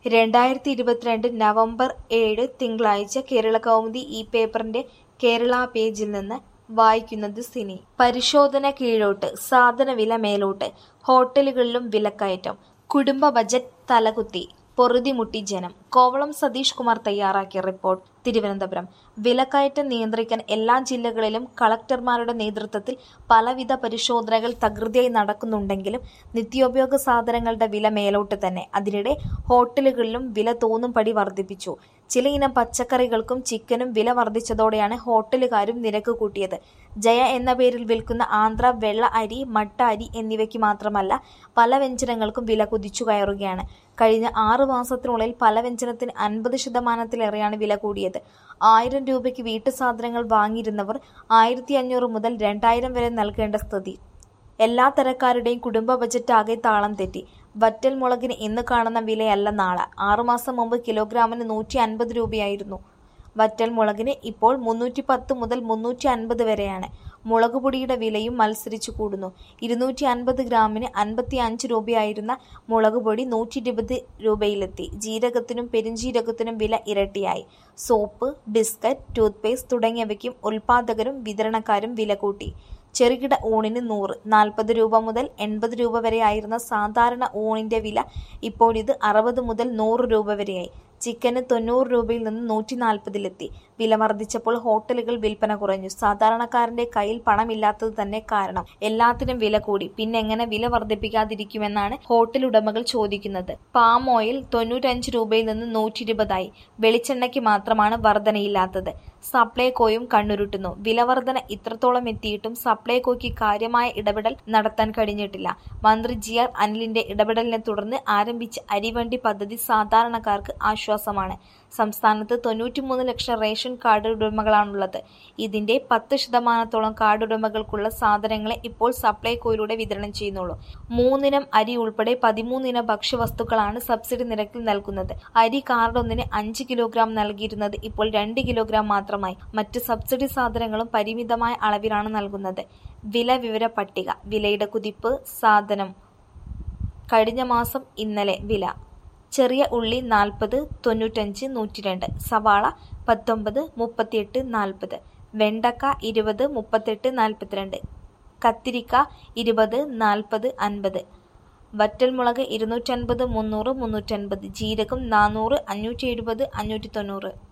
രണ്ടായിരത്തി ഇരുപത്തിരണ്ട് നവംബർ ഏഴ് തിങ്കളാഴ്ച കേരളകൗമുദി ഈ പേപ്പറിന്റെ കേരള പേജിൽ നിന്ന് വായിക്കുന്നത് സിനി പരിശോധന കീഴോട്ട് സാധനവില മേലോട്ട് ഹോട്ടലുകളിലും വിലക്കയറ്റം കുടുംബ ബജറ്റ് തലകുത്തി പൊറുതിമുട്ടി ജനം കോവളം സതീഷ് കുമാർ തയ്യാറാക്കിയ റിപ്പോർട്ട് തിരുവനന്തപുരം വിലക്കയറ്റം നിയന്ത്രിക്കാൻ എല്ലാ ജില്ലകളിലും കളക്ടർമാരുടെ നേതൃത്വത്തിൽ പലവിധ പരിശോധനകൾ തകൃതിയായി നടക്കുന്നുണ്ടെങ്കിലും നിത്യോപയോഗ സാധനങ്ങളുടെ വില മേലോട്ട് തന്നെ അതിനിടെ ഹോട്ടലുകളിലും വില തോന്നും പടി വർദ്ധിപ്പിച്ചു ചിലയിനം പച്ചക്കറികൾക്കും ചിക്കനും വില വർദ്ധിച്ചതോടെയാണ് ഹോട്ടലുകാരും നിരക്ക് കൂട്ടിയത് ജയ എന്ന പേരിൽ വിൽക്കുന്ന ആന്ധ്ര വെള്ള അരി മട്ട അരി എന്നിവയ്ക്ക് മാത്രമല്ല പല വ്യഞ്ജനങ്ങൾക്കും വില കുതിച്ചു കയറുകയാണ് കഴിഞ്ഞ ആറു മാസത്തിനുള്ളിൽ പല വ്യഞ്ജനത്തിന് അൻപത് ശതമാനത്തിലേറെയാണ് വില കൂടിയത് ആയിരം രൂപയ്ക്ക് വീട്ടുസാധനങ്ങൾ വാങ്ങിയിരുന്നവർ ആയിരത്തി അഞ്ഞൂറ് മുതൽ രണ്ടായിരം വരെ നൽകേണ്ട സ്ഥിതി എല്ലാ തരക്കാരുടെയും കുടുംബ ബജറ്റ് ആകെ താളം തെറ്റി വറ്റൽ മുളകിന് ഇന്ന് കാണുന്ന വിലയല്ല നാളെ ആറുമാസം മുമ്പ് കിലോഗ്രാമിന് നൂറ്റി അൻപത് രൂപയായിരുന്നു വറ്റൽ മുളകിന് ഇപ്പോൾ മുന്നൂറ്റി പത്ത് മുതൽ മുന്നൂറ്റി അൻപത് വരെയാണ് മുളക് പൊടിയുടെ വിലയും മത്സരിച്ചു കൂടുന്നു ഇരുന്നൂറ്റി അൻപത് ഗ്രാമിന് അൻപത്തി അഞ്ച് രൂപയായിരുന്ന മുളക് പൊടി നൂറ്റി ഇരുപത് രൂപയിലെത്തി ജീരകത്തിനും പെരുംജീരകത്തിനും വില ഇരട്ടിയായി സോപ്പ് ബിസ്ക്കറ്റ് ടൂത്ത് പേസ്റ്റ് തുടങ്ങിയവയ്ക്കും ഉൽപാദകരും വിതരണക്കാരും വില കൂട്ടി ചെറുകിട ഊണിന് നൂറ് നാൽപ്പത് രൂപ മുതൽ എൺപത് രൂപ വരെയായിരുന്ന സാധാരണ ഊണിന്റെ വില ഇപ്പോൾ ഇത് അറുപത് മുതൽ നൂറ് രൂപ വരെയായി ചിക്കന് തൊണ്ണൂറ് രൂപയിൽ നിന്ന് നൂറ്റി നാൽപ്പതിലെത്തി വില വർദ്ധിച്ചപ്പോൾ ഹോട്ടലുകൾ വിൽപ്പന കുറഞ്ഞു സാധാരണക്കാരന്റെ കയ്യിൽ പണമില്ലാത്തത് തന്നെ കാരണം എല്ലാത്തിനും വില കൂടി പിന്നെ എങ്ങനെ വില വർദ്ധിപ്പിക്കാതിരിക്കുമെന്നാണ് ഹോട്ടൽ ഉടമകൾ ചോദിക്കുന്നത് പാം ഓയിൽ തൊണ്ണൂറ്റഞ്ച് രൂപയിൽ നിന്ന് നൂറ്റി ഇരുപതായി വെളിച്ചെണ്ണയ്ക്ക് മാത്രമാണ് വർധനയില്ലാത്തത് സപ്ലൈകോയും കണ്ണുരുട്ടുന്നു വിലവർധന ഇത്രത്തോളം എത്തിയിട്ടും സപ്ലൈകോയ്ക്ക് കാര്യമായ ഇടപെടൽ നടത്താൻ കഴിഞ്ഞിട്ടില്ല മന്ത്രി ജി ആർ അനിലിന്റെ ഇടപെടലിനെ തുടർന്ന് ആരംഭിച്ച അരിവണ്ടി പദ്ധതി സാധാരണക്കാർക്ക് ആശ്വാസമാണ് സംസ്ഥാനത്ത് തൊണ്ണൂറ്റിമൂന്ന് ലക്ഷം റേഷൻ കാർഡ് ഉടമകളാണുള്ളത് ഇതിന്റെ പത്ത് ശതമാനത്തോളം കാർഡ് ഉടമകൾക്കുള്ള സാധനങ്ങളെ ഇപ്പോൾ സപ്ലൈകോയിലൂടെ വിതരണം ചെയ്യുന്നുള്ളൂ മൂന്നിനം അരി ഉൾപ്പെടെ പതിമൂന്നിനം ഭക്ഷ്യവസ്തുക്കളാണ് സബ്സിഡി നിരക്കിൽ നൽകുന്നത് അരി കാർഡൊന്നിന് അഞ്ച് കിലോഗ്രാം നൽകിയിരുന്നത് ഇപ്പോൾ രണ്ട് കിലോഗ്രാം മാത്രമായി മറ്റ് സബ്സിഡി സാധനങ്ങളും പരിമിതമായ അളവിലാണ് നൽകുന്നത് വില വിവര പട്ടിക വിലയുടെ കുതിപ്പ് സാധനം കഴിഞ്ഞ മാസം ഇന്നലെ വില ചെറിയ ഉള്ളി നാൽപ്പത് തൊണ്ണൂറ്റഞ്ച് നൂറ്റിരണ്ട് സവാള പത്തൊമ്പത് മുപ്പത്തിയെട്ട് നാൽപ്പത് വെണ്ടക്ക ഇരുപത് മുപ്പത്തെട്ട് നാൽപ്പത്തിരണ്ട് കത്തിരിക്ക ഇരുപത് നാൽപ്പത് അൻപത് വറ്റൽമുളക് ഇരുന്നൂറ്റൻപത് മുന്നൂറ് മുന്നൂറ്റൻപത് ജീരകം നാനൂറ് അഞ്ഞൂറ്റി എഴുപത് അഞ്ഞൂറ്റി തൊണ്ണൂറ്